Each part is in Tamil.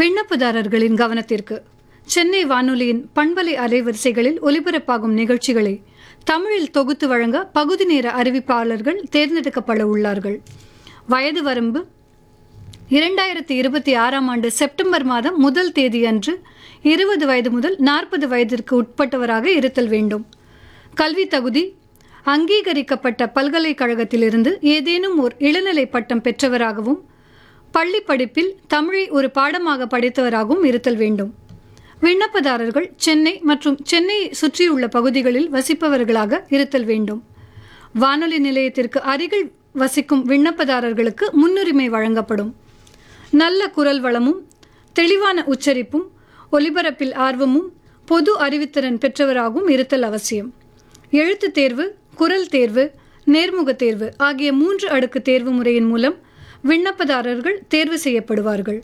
விண்ணப்பதாரர்களின் கவனத்திற்கு சென்னை வானொலியின் பண்பலை அலைவரிசைகளில் ஒலிபரப்பாகும் நிகழ்ச்சிகளை தமிழில் தொகுத்து வழங்க பகுதி நேர அறிவிப்பாளர்கள் தேர்ந்தெடுக்கப்பட உள்ளார்கள் வயது வரம்பு இரண்டாயிரத்தி இருபத்தி ஆறாம் ஆண்டு செப்டம்பர் மாதம் முதல் தேதியன்று இருபது வயது முதல் நாற்பது வயதிற்கு உட்பட்டவராக இருத்தல் வேண்டும் கல்வி தகுதி அங்கீகரிக்கப்பட்ட பல்கலைக்கழகத்திலிருந்து ஏதேனும் ஓர் இளநிலை பட்டம் பெற்றவராகவும் பள்ளி படிப்பில் தமிழை ஒரு பாடமாக படித்தவராகவும் இருத்தல் வேண்டும் விண்ணப்பதாரர்கள் சென்னை மற்றும் சென்னையை சுற்றியுள்ள பகுதிகளில் வசிப்பவர்களாக இருத்தல் வேண்டும் வானொலி நிலையத்திற்கு அருகில் வசிக்கும் விண்ணப்பதாரர்களுக்கு முன்னுரிமை வழங்கப்படும் நல்ல குரல் வளமும் தெளிவான உச்சரிப்பும் ஒலிபரப்பில் ஆர்வமும் பொது அறிவுத்திறன் பெற்றவராகவும் இருத்தல் அவசியம் எழுத்துத் தேர்வு குரல் தேர்வு நேர்முக தேர்வு ஆகிய மூன்று அடுக்கு தேர்வு முறையின் மூலம் விண்ணப்பதாரர்கள் தேர்வு செய்யப்படுவார்கள்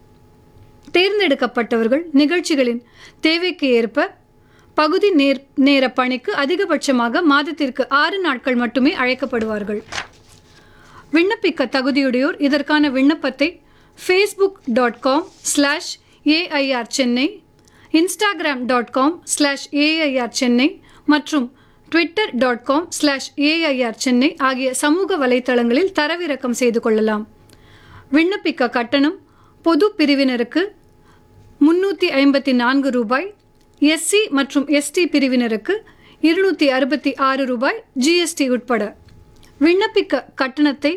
தேர்ந்தெடுக்கப்பட்டவர்கள் நிகழ்ச்சிகளின் தேவைக்கு ஏற்ப பகுதி நேர் நேர பணிக்கு அதிகபட்சமாக மாதத்திற்கு ஆறு நாட்கள் மட்டுமே அழைக்கப்படுவார்கள் விண்ணப்பிக்க தகுதியுடையோர் இதற்கான விண்ணப்பத்தை Facebook dot com slash AIR Chennai Instagram dot com slash AIR Chennai மற்றும் Twitter dot com slash AIR Chennai ஆகிய சமூக வலைத்தளங்களில் தரவிறக்கம் செய்து கொள்ளலாம் விண்ணப்பிக்க கட்டணம் பொது பிரிவினருக்கு முன்னூற்றி ஐம்பத்தி நான்கு ரூபாய் எஸ்சி மற்றும் எஸ்டி பிரிவினருக்கு இருநூற்றி அறுபத்தி ஆறு ரூபாய் ஜிஎஸ்டி உட்பட விண்ணப்பிக்க கட்டணத்தை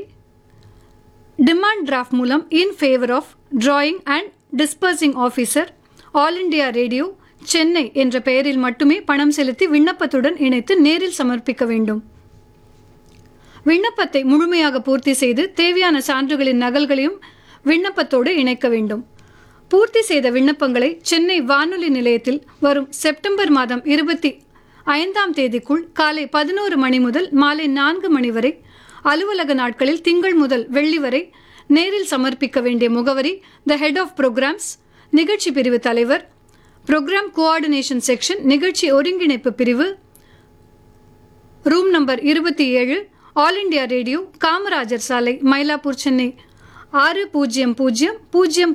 டிமாண்ட் டிராஃப்ட் மூலம் in favour of drawing and disbursing officer all India radio Chennai என்ற பெயரில் மட்டுமே பணம் செலுத்தி விண்ணப்பத்துடன் இணைத்து நேரில் சமர்ப்பிக்க வேண்டும் விண்ணப்பத்தை முழுமையாக பூர்த்தி செய்து தேவையான சான்றுகளின் நகல்களையும் விண்ணப்பத்தோடு இணைக்க வேண்டும் பூர்த்தி செய்த விண்ணப்பங்களை சென்னை வானொலி நிலையத்தில் வரும் செப்டம்பர் மாதம் இருபத்தி ஐந்தாம் தேதிக்குள் காலை பதினோரு மணி முதல் மாலை நான்கு மணி வரை அலுவலக நாட்களில் திங்கள் முதல் வெள்ளி வரை நேரில் சமர்ப்பிக்க வேண்டிய முகவரி த ஹெட் ஆஃப் ப்ரோக்ராம்ஸ் நிகழ்ச்சி பிரிவு தலைவர் ப்ரோக்ராம் கோஆர்டினேஷன் செக்ஷன் நிகழ்ச்சி ஒருங்கிணைப்பு பிரிவு ரூம் நம்பர் இருபத்தி ஏழு ஆல் இண்டியா ரேடியோ காமராஜர் சாலை மயிலாப்பூர் சென்னை ஆறு பூஜ்ஜியம் பூஜ்ஜியம் பூஜ்ஜியம்